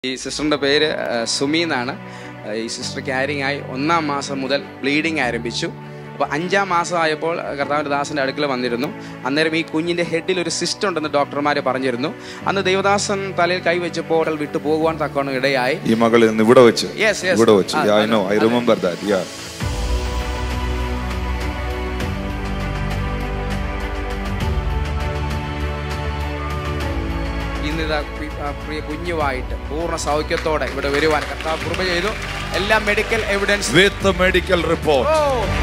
ഈ സിസ്റ്ററിൻ്റെ പേര് ആ, സുമി എന്നാണ് ആ, ഈ സിസ്റ്റർ ക്യാരിങ് ആയി ഒന്നാം മാസം മുതൽ ബ്ലീഡിങ് ആരംഭിച്ചു അപ്പോൾ അഞ്ചാം മാസം ആയപ്പോൾ കർത്താവിൻ്റെ ദാസൻ്റെ അടുക്കൽ വന്നിരുന്നു അന്നേരം ഈ കുഞ്ഞിൻ്റെ ഹെഡിൽ ഒരു സിസ്റ്റ് ഉണ്ടെന്ന് ഡോക്ടർമാർ പറഞ്ഞിരുന്നു അന്ന് ദേവദാസൻ തലയിൽ കൈവച്ചപ്പോൾ അവൾ വിട്ടു പോകുവാൻ തക്കവണ്ണം ഇടയായി ഈ മകൾ ഇന്ന് ഇവിടെ വെച്ച് Yes, yes. ഇവിടെ വെച്ച് ആ, I know I remember that yeah ഇന്നിതാ പി- ആ പ്രിയ കുഞ്ഞുമായിട്ട് പൂർണ്ണ സൗഖ്യത്തോടെ ഇവിടെ വരുവാൻ കർത്താവ് കൃപ ചെയ്തു എല്ലാ medical evidence with medical report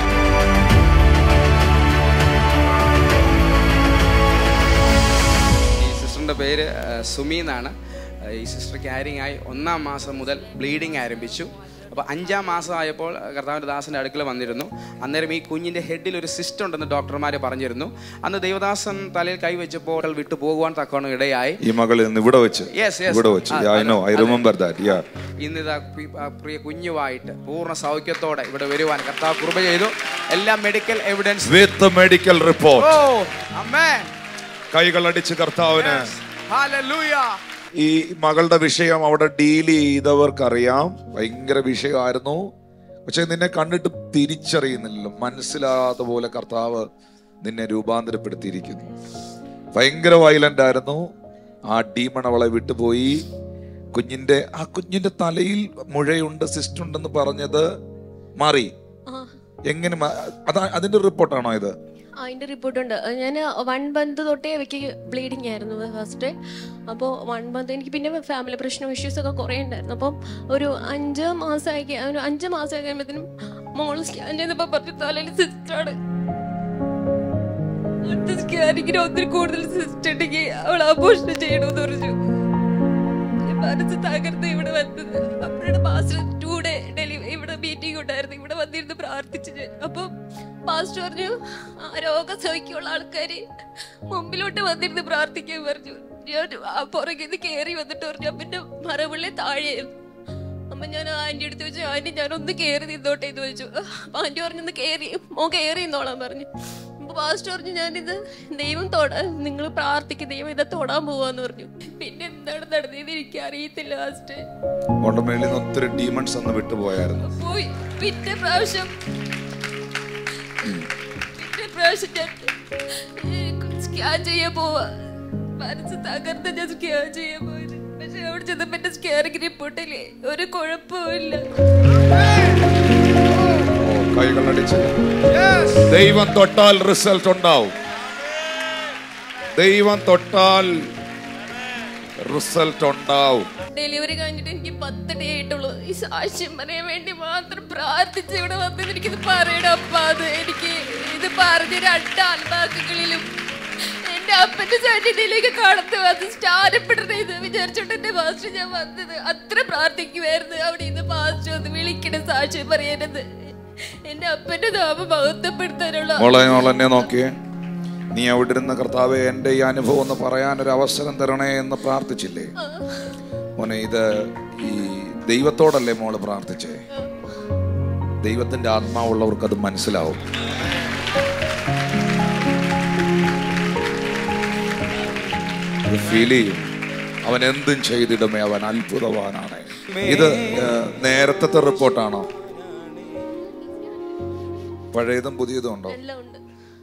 ഈ സിസ്റ്ററിൻ്റെ പേര് ആ, സുമി എന്നാണ് ആ, ഈ സിസ്റ്റർ ക്യാരിങ് ആയി ഒന്നാം മാസം മുതൽ ബ്ലീഡിങ് ആരംഭിച്ചു അപ്പോൾ അഞ്ചാം മാസം ആയപ്പോൾ കർത്താവിൻ്റെ ദാസൻ്റെ അടുക്കൽ വന്നിരുന്നു അന്നേരം ഈ കുഞ്ഞിൻ്റെ ഹെഡിൽ ഒരു സിസ്റ്റ് ഉണ്ടെന്ന് ഡോക്ടർമാർ പറഞ്ഞിരുന്നു അന്ന് ദേവദാസൻ തലയിൽ കൈവച്ചപ്പോൾ അവൾ വിട്ടു പോകുവാൻ തക്കവണ്ണം ഇടയായി ഈ മകൾ ഇന്ന് ഇവിടെ വെച്ച് Yes, yes. ഇവിടെ വെച്ച് ആ, ഐ നോ ഐ അതെ. റിമെമ്പർ ദാറ്റ് യാ ഇന്നിതാ പി- ആ പ്രിയ കുഞ്ഞുമായിട്ട് പൂർണ്ണ സൗഖ്യത്തോടെ ഇവിടെ വരുവാൻ കർത്താവ് കൃപ ചെയ്തു എല്ലാ medical evidence with medical report ഓ അമ്മേ കൈകളടിച്ച് കർത്താവിന് ഹല്ലേലൂയ ഈ മകളുടെ വിഷയം അവിടെ ഡീൽ ചെയ്തവർക്കറിയാം ഭയങ്കര വിഷയമായിരുന്നു പക്ഷെ നിന്നെ കണ്ടിട്ട് തിരിച്ചറിയുന്നില്ലല്ലോ മനസ്സിലാത്ത പോലെ കർത്താവ് നിന്നെ രൂപാന്തരപ്പെടുത്തിയിരിക്കുന്നു ഭയങ്കര വയലന്റ് ആയിരുന്നു ആ ഡീമൺ അവളെ വിട്ടുപോയി കുഞ്ഞിന്റെ ആ കുഞ്ഞിന്റെ തലയിൽ മുഴയുണ്ട് സിസ്റ്റ് ഉണ്ടെന്ന് പറഞ്ഞത് മാറി ആ, എങ്ങനെ മാ- അതാ അതിന്റെ റിപ്പോർട്ടാണോ ഇത് അതിന്റെ റിപ്പോർട്ട് ഉണ്ട് ഞാൻ വൺ മന്ത് തൊട്ടേ എനിക്ക് ബ്ലീഡിങ് ആയിരുന്നു ഫസ്റ്റ് അപ്പോൾ വൺ മന്ത് എനിക്ക് പിന്നെ ഫാമിലി പ്രശ്നം ഇഷ്യൂസ് ഒക്കെ കുറേ ഉണ്ടായിരുന്നു അപ്പം ഒരു അഞ്ച് മാസമായി ഒരു അഞ്ച് മാസം കഴിയുമ്പോഴത്തേനും മോൾ സ്കാൻ ചെയ്തപ്പോൾ പറഞ്ഞു തലയിൽ സിസ്റ്റാണ് അടുത്ത സ്കാനിങ്ങിന് ഒത്തിരി കൂടുതൽ സിസ്റ്റ് ഉണ്ടെങ്കിൽ അവൾ അബോഷൻ ചെയ്യണമെന്ന് പറഞ്ഞു മനസ്സ് തകർന്ന് ഇവിടെ വന്നത് അപ്പോഴാണ് മാസ്റ്റർ ടു ഡേ ഡെലിവറി ഇവിടെ മീറ്റിംഗ് ഉണ്ടായിരുന്നു ഇവിടെ വന്നിരുന്ന് പ്രാർത്ഥിച്ചു ഞാൻ അപ്പം മാസ്റ്റർ പറഞ്ഞു ആ രോഗം സഹിക്കുള്ള ആൾക്കാര് മുമ്പിലോട്ട് വന്നിരുന്ന് പ്രാർത്ഥിക്കാൻ പറഞ്ഞു ഞാൻ ആ പുറകിൽ നിന്ന് കയറി വന്നിട്ട് പറഞ്ഞു അപ്പൻ്റെ മറവിള്ളി താഴെയായിരുന്നു അമ്മ ഞാൻ ആന്റി അടുത്ത് വെച്ചു ആന്റി ഞാനൊന്ന് കയറി നിന്നോട്ടെ എന്ന് ചോദിച്ചു അപ്പൊ ആന്റി പറഞ്ഞു ഒന്ന് കയറി മോൻ കയറി നിന്നോളാൻ പറഞ്ഞു അപ്പൊ പാസ്റ്റർ പറഞ്ഞു ഞാനിത് ദൈവം തൊടാൻ നിങ്ങൾ പ്രാർത്ഥിക്കും ദൈവം ഇതെ തൊടാൻ പോവാന്ന് പറഞ്ഞു പിന്നെ എന്താണ് നടന്നതെന്ന് എനിക്ക് അറിയത്തില്ല ലാസ്റ്റ് ഓട്ടമേളിൽ നിന്ന് ഒത്തിരി ഡീമൺസ് ഒന്ന് വിട്ടുപോയായിരുന്നു പോയി പിന്നെ പ്രാവശ്യം പിന്നെ പ്രാവശ്യം ഞാൻ സ്കാൻ ചെയ്യാൻ പോവാ മനസ്സ് തകർന്ന് ഞാൻ സ്കാൻ ചെയ്യാൻ പോയത് പക്ഷെ അവിടെ ചെന്നപ്പോ എന്റെ സ്കാനിങ് റിപ്പോർട്ടില്ലേ ഒരു കുഴപ്പമില്ല ഓ, കൈകളടിച്ച് ദൈവം തൊട്ടാൽ റിസൾട്ട് ഉണ്ടാവും ദൈവം തൊട്ടാൽ റിസൾട്ട് ഉണ്ടാവും ഡെലിവറി കഴിഞ്ഞിട്ട് എനിക്ക് പത്ത് ഡേ ആയിട്ടുള്ളൂ ഈ സാക്ഷ്യം പറയാൻ വേണ്ടി മാത്രം പ്രാർത്ഥിച്ച് ഇവിടെ വന്നത് എനിക്കിത് പറയണം അപ്പ അത് എനിക്ക് ഇത് പറഞ്ഞ രണ്ട് ആത്മാക്കളിലും എന്റെ അപ്പന്റെ സന്നിധിയിലേക്ക് കടന്നു വന്ന് സ്ഥാനപ്പെടണേ ഇത് വിചാരിച്ചോണ്ട് എന്റെ മാസ്റ്റർ ഞാൻ വന്നത് അത്ര പ്രാർത്ഥിക്കുമായിരുന്നു അവിടെ ഇന്ന് മാസ്റ്റർ ഒന്ന് വിളിക്കണ സാക്ഷ്യം പറയാനത് എന്റെ അപ്പന്റെ നാമം മഹത്വപ്പെടുത്താനുള്ള മോളെ മോളെന്നെ നോക്കിയേ നീ അവിടെ ഇരുന്ന കർത്താവെ എൻ്റെ ഈ അനുഭവം ഒന്ന് പറയാൻ ഒരു അവസരം തരണേ എന്ന് പ്രാർത്ഥിച്ചില്ലേ മോനെ ഇത് ഈ ദൈവത്തോടല്ലേ മോള് പ്രാർത്ഥിച്ചേ ദൈവത്തിന്റെ ആത്മാവുള്ളവർക്ക് അത് മനസ്സിലാവും അത് ഫീൽ ചെയ്യും അവൻ എന്തും ചെയ്തിടുമേ അവൻ അത്ഭുതവാനാണ് ഇത് ഏഹ്, നേരത്തെ റിപ്പോർട്ടാണോ പഴയതും പുതിയതും ഉണ്ടോ എല്ലാം ഉണ്ട്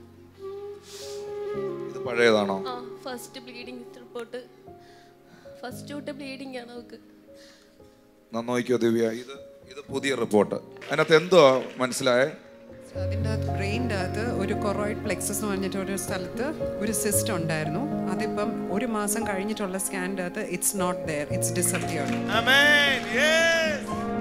ഇത് പഴയതാണോ ആ ഫസ്റ്റ് ബ്ലീഡിങ് റിപ്പോർട്ട് ഫസ്റ്റ് തൊട്ട് ബ്ലീഡിങ് ആണ് അവൾക്ക് നന്നോയ്ക്കോ ദിവ്യ ഇത് ഇത് പുതിയ റിപ്പോർട്ട് അതിനകത്ത് എന്തോ മനസ്സിലായേ അതിൻ്റെ അകത്ത് ബ്രെയിൻ്റെ അകത്ത് ഒരു കൊറോയിഡ് പ്ലെക്സസ് എന്ന് പറഞ്ഞിട്ട് ഒരു സ്ഥലത്ത് ഒരു സിസ്റ്റം ഉണ്ടായിരുന്നു അതിപ്പം ഒരു മാസം കഴിഞ്ഞിട്ടുള്ള സ്കാനിൻ്റെ അകത്ത് it's not there it's disappeared Amen. Yes.